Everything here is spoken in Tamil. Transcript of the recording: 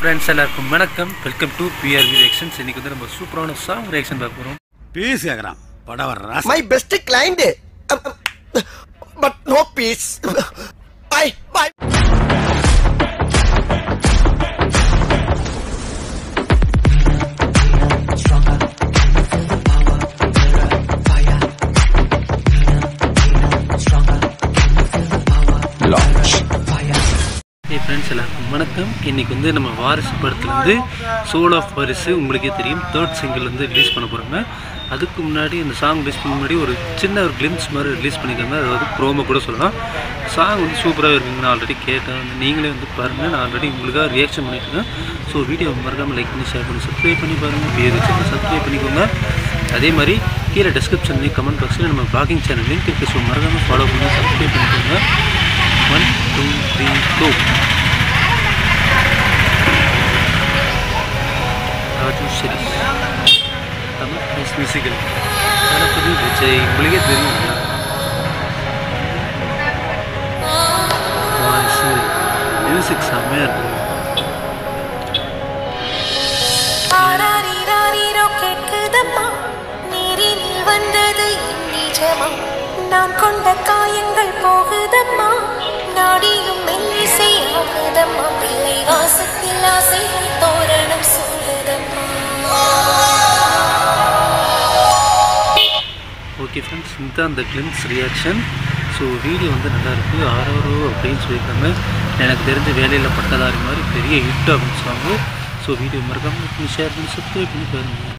ஃப்ரெண்ட்ஸ் எல்லாருக்கும் வணக்கம் வெல்கம் டு பிஆர்வி ரியாக்ஷன்ஸ் இன்னைக்கு வந்து நம்ம சூப்பரான சாங் ரியாக்ஷன் பார்க்க போகிறோம் பீஸ் கேக்குறான் படம் வர்ற my best client but no peace bye bye hey friends எல்லாருக்கும் வணக்கம் இன்னைக்கு வந்து நம்ம வாரிசு படத்துலேருந்து சோல் ஆஃப் வாரிசு உங்களுக்கே தெரியும் தேர்ட் சிங்கிள் வந்து ரிலீஸ் பண்ண போகிறாங்க அதுக்கு முன்னாடி இந்த சாங் ரிலீஸ் பண்ண முன்னாடி ஒரு சின்ன ஒரு கிளிம்ஸ் மாதிரி ரிலீஸ் பண்ணியிருக்காங்க அதாவது ப்ரோமோ கூட சொல்லலாம் சாங் வந்து சூப்பராக இருக்குங்க நான் ஆல்ரெடி கேட்டேன் வந்து நீங்களே வந்து பாருங்கள் நான் ஆல்ரெடி உங்களுக்காக ரியாக்ஷன் பண்ணிட்டுருக்கேன் ஸோ வீடியோ மறக்காமல் லைக் பண்ணி ஷேர் பண்ணி சப்ஸ்கிரைப் பண்ணி பாருங்கள் பேர் வச்சு சப்ஸ்கிரைப் பண்ணிக்கோங்க அதே மாதிரி கீழே டிஸ்கிரிப்ஷன்லேயும் கமெண்ட் பாக்ஸில் நம்ம பிளாகிங் சேனல் லிங்க் இருக்குது ஸோ மறக்காமல் ஃபாலோ பண்ணி சப்ஸ்கிரைப் பண்ணிக்கோங்க one two three two Raju Sharif Tamil plus musical Thalapathy Vijay உங்களுக்கே தெரியும் வாரிசு மியூசிக் செம்மையாக இருக்கும் ஆராரிராரிரோ கேட்குதம்மா நீரினில் வந்தது என் நிஜமா நான் கொண்ட காயங்கள் போகுதம்மா நாடியும் மெல்லிசை ஆகுதம்மா பிள்ளை வாசத்தில் ஆசை தோரணம் சூடுதம்மா ஓகே ஃப்ரெண்ட்ஸ் இதுதான் அந்த கிளிம்ஸ் ரியாக்ஷன் ஸோ வீடியோ வந்து நல்லா இருக்குது ஆரோரோ அப்படின்னு சொல்லியிருக்காங்க எனக்கு தெரிஞ்ச வேலையில் பட்டதாரி மாதிரி பெரிய ஹிட் அப்படின்னு சொன்னாங்க ஸோ வீடியோ மறக்காமல் ஷேர் பண்ணி சப்ஸ்கிரைப் பண்ணி பாருங்கள்